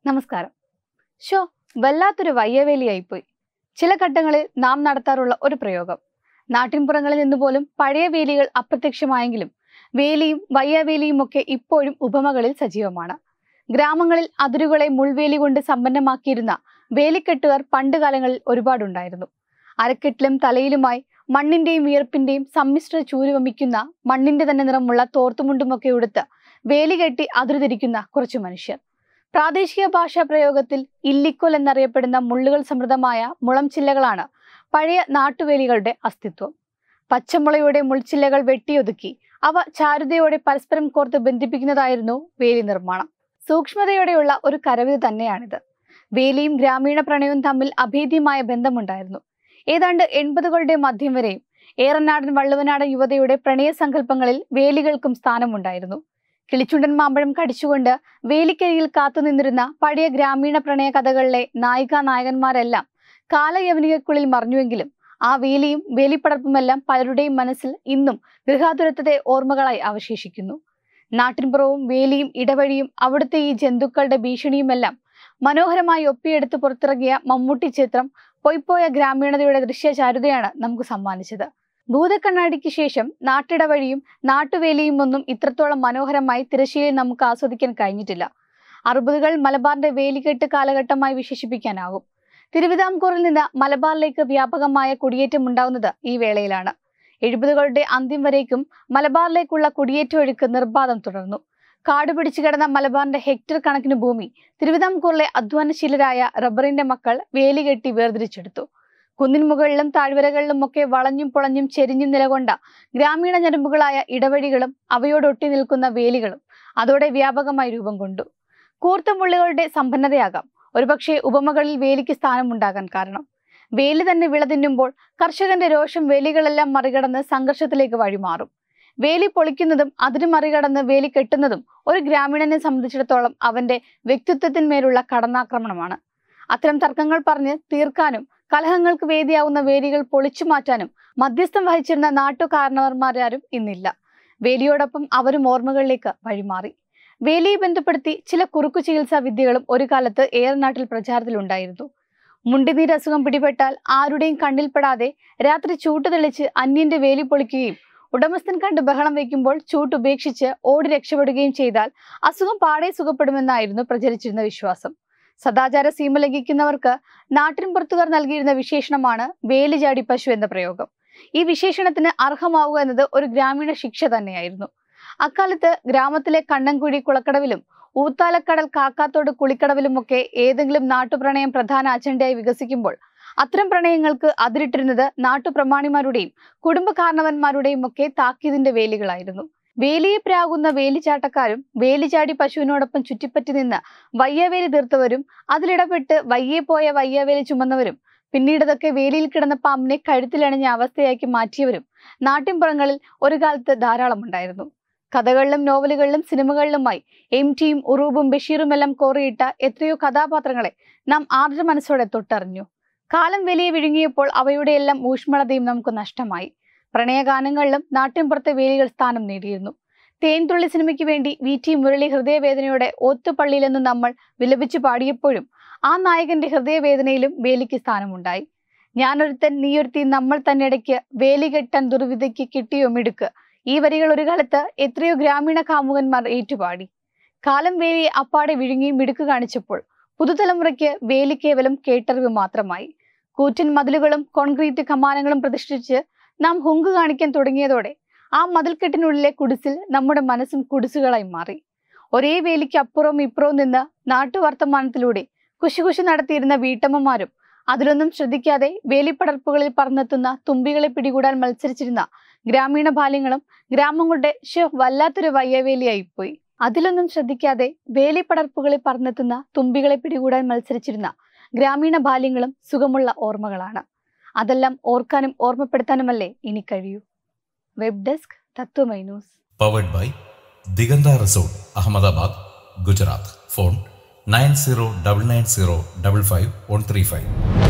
നമസ്കാരം ഷോ വല്ലാത്തൊരു വയ്യവേലിയായിപ്പോയി ചില ഘട്ടങ്ങളിൽ നാം നടത്താറുള്ള ഒരു പ്രയോഗം നാട്ടിൻപുറങ്ങളിൽ നിന്ന് പോലും പഴയ വേലികൾ അപ്രത്യക്ഷമായെങ്കിലും വേലിയും വയ്യവേലിയും ഒക്കെ ഇപ്പോഴും ഉപമകളിൽ സജീവമാണ് ഗ്രാമങ്ങളിൽ അതിരുകളെ മുൾവേലി കൊണ്ട് സമ്പന്നമാക്കിയിരുന്ന വേലിക്കെട്ടുകാർ പണ്ട് കാലങ്ങളിൽ ഒരുപാടുണ്ടായിരുന്നു അരക്കെട്ടിലും തലയിലുമായി മണ്ണിന്റെയും വിയർപ്പിന്റെയും സമ്മിശ്ര ചൂരുവമിക്കുന്ന മണ്ണിന്റെ തന്നെ നിറമുള്ള തോർത്തുമുണ്ടുമൊക്കെ ഉടുത്ത് വേലി കെട്ടി അതിരുതിരിക്കുന്ന കുറച്ചു മനുഷ്യർ പ്രാദേശിക ഭാഷാ പ്രയോഗത്തിൽ ഇല്ലിക്കോൽ എന്നറിയപ്പെടുന്ന മുള്ളുകൾ സമൃദ്ധമായ മുളം ചില്ലകളാണ് പഴയ നാട്ടുവേലികളുടെ അസ്തിത്വം പച്ചമുളയുടെ മുൾച്ചില്ലകൾ വെട്ടിയൊതുക്കി അവ ചാരുതയോടെ പരസ്പരം കോർത്ത് ബന്ധിപ്പിക്കുന്നതായിരുന്നു വേലി നിർമ്മാണം സൂക്ഷ്മതയോടെയുള്ള ഒരു കരവിത് തന്നെയാണിത് വേലിയും ഗ്രാമീണ പ്രണയവും തമ്മിൽ അഭേദ്യമായ ബന്ധമുണ്ടായിരുന്നു ഏതാണ്ട് എൺപതുകളുടെ മധ്യം വരെയും ഏറനാടൻ വള്ളുവനാടൻ യുവതയുടെ പ്രണയ സങ്കല്പങ്ങളിൽ വേലികൾക്കും സ്ഥാനമുണ്ടായിരുന്നു കിളിച്ചുണ്ടൻ മാമ്പഴം കടിച്ചുകൊണ്ട് വേലിക്കരിയിൽ കാത്തുനിന്നിരുന്ന പഴയ ഗ്രാമീണ പ്രണയ കഥകളിലെ നായിക നായകന്മാരെല്ലാം കാലയവനികക്കുള്ളിൽ മറിഞ്ഞുവെങ്കിലും ആ വേലിയും വേലിപ്പടർപ്പുമെല്ലാം പലരുടെയും മനസ്സിൽ ഇന്നും ഗൃഹാതുരത്വത്തെ ഓർമ്മകളായി അവശേഷിക്കുന്നു നാട്ടിൻപുറവും വേലിയും ഇടവഴിയും അവിടുത്തെ ഈ ജന്തുക്കളുടെ ഭീഷണിയുമെല്ലാം മനോഹരമായി ഒപ്പിയെടുത്ത് പുറത്തിറങ്ങിയ മമ്മൂട്ടി ചിത്രം പൊയ്പോയ ഗ്രാമീണതയുടെ ദൃശ്യചാരുതയാണ് നമുക്ക് സമ്മാനിച്ചത് ഭൂതക്കണ്ണാടിക്ക് ശേഷം നാട്ടിടവഴിയും നാട്ടുവേലിയും ഒന്നും ഇത്രത്തോളം മനോഹരമായി തിരശ്ശീലയിൽ നമുക്ക് ആസ്വദിക്കാൻ കഴിഞ്ഞിട്ടില്ല അറുപതുകൾ മലബാറിന്റെ വേലികെട്ട് കാലഘട്ടമായി വിശേഷിപ്പിക്കാനാകും തിരുവിതാംകൂറിൽ നിന്ന് മലബാറിലേക്ക് വ്യാപകമായ കുടിയേറ്റം ഉണ്ടാകുന്നത് ഈ വേളയിലാണ് എഴുപതുകളുടെ അന്ത്യം വരേക്കും മലബാറിലേക്കുള്ള കുടിയേറ്റ ഒഴുക്ക് നിർബാധം തുടർന്നു കാട് പിടിച്ചു കിടന്ന മലബാറിന്റെ ഹെക്ടർ കണക്കിന് ഭൂമി തിരുവിതാംകൂറിലെ അധ്വാനശീലരായ റബ്ബറിന്റെ മക്കൾ വേലികെട്ടി വേർതിരിച്ചെടുത്തു കുന്നിൻ മുകളിലും താഴ്വരകളിലും ഒക്കെ വളഞ്ഞും പൊളഞ്ഞും ചെരിഞ്ഞും നിലകൊണ്ട ഗ്രാമീണ ഞരമ്പുകളായ ഇടവഴികളും അവയോടൊട്ടി നിൽക്കുന്ന വേലികളും അതോടെ വ്യാപകമായി രൂപം കൊണ്ടു കൂർത്ത മുള്ളുകളുടെ സമ്പന്നതയാകാം ഒരുപക്ഷെ ഉപമകളിൽ വേലിക്ക് സ്ഥാനമുണ്ടാകാൻ കാരണം വേലി തന്നെ വിളതിന്നുമ്പോൾ കർഷകന്റെ രോഷം വേലികളെല്ലാം മറികടന്ന് സംഘർഷത്തിലേക്ക് വഴിമാറും വേലി പൊളിക്കുന്നതും അതിന് മറികടന്ന് വേലി കെട്ടുന്നതും ഒരു ഗ്രാമീണനെ സംബന്ധിച്ചിടത്തോളം അവന്റെ വ്യക്തിത്വത്തിന്മേലുള്ള കടന്നാക്രമണമാണ് അത്തരം തർക്കങ്ങൾ പറഞ്ഞ് തീർക്കാനും കലഹങ്ങൾക്ക് വേദിയാവുന്ന വേലികൾ പൊളിച്ചു മാറ്റാനും മധ്യസ്ഥം വഹിച്ചിരുന്ന നാട്ടുകാരണവർമാരാരും ഇന്നില്ല വേലിയോടൊപ്പം അവരും ഓർമ്മകളിലേക്ക് വഴിമാറി വേലിയെ ബന്ധപ്പെടുത്തി ചില കുറുക്കു ചികിത്സാ വിദ്യകളും ഒരു കാലത്ത് ഏറനാട്ടിൽ പ്രചാരത്തിലുണ്ടായിരുന്നു മുണ്ടിനീര് അസുഖം പിടിപെട്ടാൽ ആരുടെയും കണ്ണിൽപ്പെടാതെ രാത്രി ചൂട്ട് തെളിച്ച് അന്യന്റെ വേലി പൊളിക്കുകയും ഉടമസ്ഥൻ കണ്ട് ബഹളം വയ്ക്കുമ്പോൾ ചൂട്ടുപേക്ഷിച്ച് ഓടി രക്ഷപ്പെടുകയും ചെയ്താൽ അസുഖം പാടെ സുഖപ്പെടുമെന്നായിരുന്നു പ്രചരിച്ചിരുന്ന വിശ്വാസം സദാചാര സീമ ലംഘിക്കുന്നവർക്ക് നാട്ടിൻപുറത്തുകാർ നൽകിയിരുന്ന വിശേഷണമാണ് വേലിചാടി പശു എന്ന പ്രയോഗം ഈ വിശേഷണത്തിന് അർഹമാവുക എന്നത് ഒരു ഗ്രാമീണ ശിക്ഷ തന്നെയായിരുന്നു അക്കാലത്ത് ഗ്രാമത്തിലെ കണ്ണൻകുഴി കുളക്കടവിലും ഊത്താലക്കടൽ കാക്കാത്തോട് കുളിക്കടവിലുമൊക്കെ ഏതെങ്കിലും നാട്ടുപ്രണയം പ്രധാന അജണ്ടയായി വികസിക്കുമ്പോൾ അത്തരം പ്രണയങ്ങൾക്ക് അതിരിട്ടിരുന്നത് നാട്ടുപ്രമാണിമാരുടെയും കുടുംബ കാരണവന്മാരുടെയും ഒക്കെ താക്കീതിന്റെ വേലികളായിരുന്നു വേലിയെ പ്രാകുന്ന വേലിച്ചാട്ടക്കാരും വേലിചാടി പശുവിനോടൊപ്പം ചുറ്റിപ്പറ്റി നിന്ന് വയ്യവേലി തീർത്തവരും അതിലിടപെട്ട് വയ്യെ പോയ വയ്യവേലി ചുമന്നവരും പിന്നീടതൊക്കെ വേലിയിൽ കിടന്ന പാമ്പിനെ കഴുത്തിലണിഞ്ഞ അവസ്ഥയാക്കി മാറ്റിയവരും നാട്ടിൻപുറങ്ങളിൽ ഒരു കാലത്ത് ധാരാളമുണ്ടായിരുന്നു കഥകളിലും നോവലുകളിലും സിനിമകളിലുമായി എം ടിയും ഉറൂബും ബഷീറുമെല്ലാം കോറിയിട്ട എത്രയോ കഥാപാത്രങ്ങളെ നാം ആർദ്ര മനസ്സോടെ തൊട്ടറിഞ്ഞു കാലം വലിയ വിഴുങ്ങിയപ്പോൾ അവയുടെ എല്ലാം ഊഷ്മളതയും നമുക്ക് നഷ്ടമായി പ്രണയഗാനങ്ങളിലും നാട്ടിൻപുറത്തെ വേലികൾ സ്ഥാനം നേടിയിരുന്നു തേൻതുള്ളി സിനിമയ്ക്ക് വേണ്ടി വി ടി മുരളി ഹൃദയവേദനയോടെ ഓത്തുപള്ളിയിലെന്ന് നമ്മൾ വിലപിച്ചു പാടിയപ്പോഴും ആ നായകന്റെ ഹൃദയവേദനയിലും വേലിക്ക് സ്ഥാനമുണ്ടായി ഞാനൊരുത്തൻ നീയൊരുത്തി നമ്മൾ തന്നിടയ്ക്ക് വേലി കെട്ടാൻ ദുർവിധയ്ക്ക് കിട്ടിയോ മിടുക്ക് ഈ വരികൾ ഒരു കാലത്ത് എത്രയോ ഗ്രാമീണ കാമുകന്മാർ ഏറ്റുപാടി കാലം വേലിയെ അപ്പാടെ വിഴുങ്ങി മിടുക്ക് കാണിച്ചപ്പോൾ പുതുതലമുറയ്ക്ക് വേലി കേവലം കേട്ടറിവ് മാത്രമായി കൂറ്റൻ മതിലുകളും കോൺക്രീറ്റ് കമാനങ്ങളും പ്രതിഷ്ഠിച്ച് നാം ഹുങ്ക് കാണിക്കാൻ തുടങ്ങിയതോടെ ആ മതിൽക്കെട്ടിനുള്ളിലെ കുടിസിൽ നമ്മുടെ മനസ്സും കുടിസുകളായി മാറി ഒരേ വേലിക്ക് അപ്പുറവും ഇപ്പുറവും നിന്ന് നാട്ടുവർത്തമാനത്തിലൂടെ കുശുകുശു നടത്തിയിരുന്ന വീട്ടമ്മമാരും അതിലൊന്നും ശ്രദ്ധിക്കാതെ വേലിപ്പടർപ്പുകളിൽ പറന്നെത്തുന്ന തുമ്പികളെ പിടികൂടാൻ മത്സരിച്ചിരുന്ന ഗ്രാമീണ ബാല്യങ്ങളും ഗ്രാമങ്ങളുടെ ഷോ വല്ലാത്തൊരു വയ്യവേലിയായിപ്പോയി അതിലൊന്നും ശ്രദ്ധിക്കാതെ വേലിപ്പടർപ്പുകളിൽ പറന്നെത്തുന്ന തുമ്പികളെ പിടികൂടാൻ മത്സരിച്ചിരുന്ന ഗ്രാമീണ ബാല്യങ്ങളും സുഖമുള്ള ഓർമ്മകളാണ് അതെല്ലാം ഓർക്കാനും ഓർമ്മപ്പെടുത്താനുമല്ലേ ഇനി കഴിയൂ web desk Tatwamayi news powered by Diganta resort Ahmedabad Gujarat phone nine zero double nine zero double five one three five